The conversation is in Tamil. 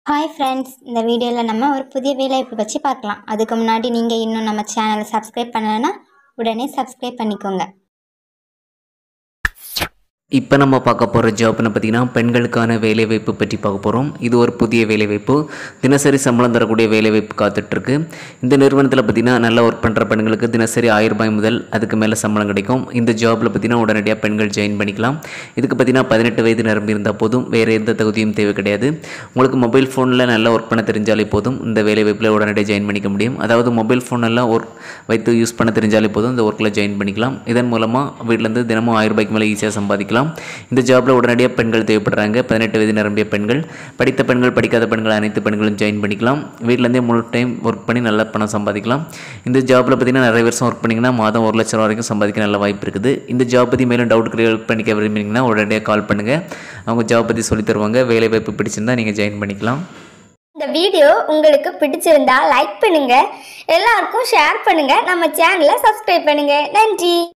ஹாய் ஃப்ரெண்ட்ஸ் இந்த வீடியோவில் நம்ம ஒரு புதிய வேலைவாய்ப்பு பற்றி பார்க்கலாம் அதுக்கு முன்னாடி நீங்கள் இன்னும் நம்ம சேனலை சப்ஸ்கிரைப் பண்ணலைன்னா உடனே சப்ஸ்கிரைப் பண்ணிக்கோங்க இப்போ நம்ம பார்க்க போகிற ஜாப்னு பார்த்தீங்கன்னா பெண்களுக்கான வேலைவாய்ப்பு பற்றி பார்க்க போகிறோம் இது ஒரு புதிய வேலைவாய்ப்பு தினசரி சம்பளம் தரக்கூடிய வேலைவாய்ப்பு காத்துட்ருக்கு இந்த நிறுவனத்தில் பார்த்தீங்கன்னா நல்லா ஒர்க் பண்ணுற பெண்களுக்கு தினசரி ஆயிரம் ரூபாய் முதல் அதுக்கு மேலே சம்பளம் கிடைக்கும் இந்த ஜாப்பில் பார்த்தீங்கன்னா உடனடியாக பெண்கள் ஜாயின் பண்ணிக்கலாம் இதுக்கு பார்த்தீங்கன்னா பதினெட்டு வயது நிரம்பி இருந்தால் போதும் வேறு எந்த தகுதியும் தேவை கிடையாது உங்களுக்கு மொபைல் ஃபோனில் நல்லா ஒர்க் பண்ண தெரிஞ்சாலே போதும் இந்த வேலைவாய்ப்பில் உடனடியாக ஜாயின் பண்ணிக்க முடியும் அதாவது மொபைல் ஃபோன் எல்லாம் ஒர்க் வைத்து யூஸ் பண்ண தெரிஞ்சாலே போதும் இந்த ஒர்க்கில் ஜாயின் பண்ணிக்கலாம் இதன் மூலமாக வீட்டிலேருந்து தினமும் ஆயிரம் ரூபாய்க்கு மேலே ஈஸியாக சம்பாதிக்கலாம் இந்த ஜாப்பில் உடனடியாக பெண்கள் தேவைப்படுறாங்க பதினெட்டு வயது நிரம்பிய பெண்கள் படித்த பெண்கள் படிக்காத பெண்கள் அனைத்து பெண்களும் ஜாயின் பண்ணிக்கலாம் வீட்டிலேருந்தே முழு டைம் ஒர்க் பண்ணி நல்ல பணம் சம்பாதிக்கலாம் இந்த ஜாப்பில் பார்த்தீங்கன்னா நிறைய வருஷம் ஒர்க் பண்ணிங்கன்னா மாதம் ஒரு லட்சம் ரூபா வரைக்கும் சம்பாதிக்க நல்ல வாய்ப்பு இருக்குது இந்த ஜாப் பற்றி மேலும் டவுட் கிளியர் பண்ணிக்க விரும்புனீங்கன்னா உடனடியாக கால் பண்ணுங்கள் அவங்க ஜாப் பற்றி சொல்லித் தருவாங்க வேலை வாய்ப்பு பிடிச்சிருந்தா நீங்கள் ஜாயின் பண்ணிக்கலாம் இந்த வீடியோ உங்களுக்கு பிடிச்சிருந்தா லைக் பண்ணுங்க எல்லாருக்கும் ஷேர் பண்ணுங்க நம்ம சேனலை சப்ஸ்கிரைப் பண்ணுங்க நன்றி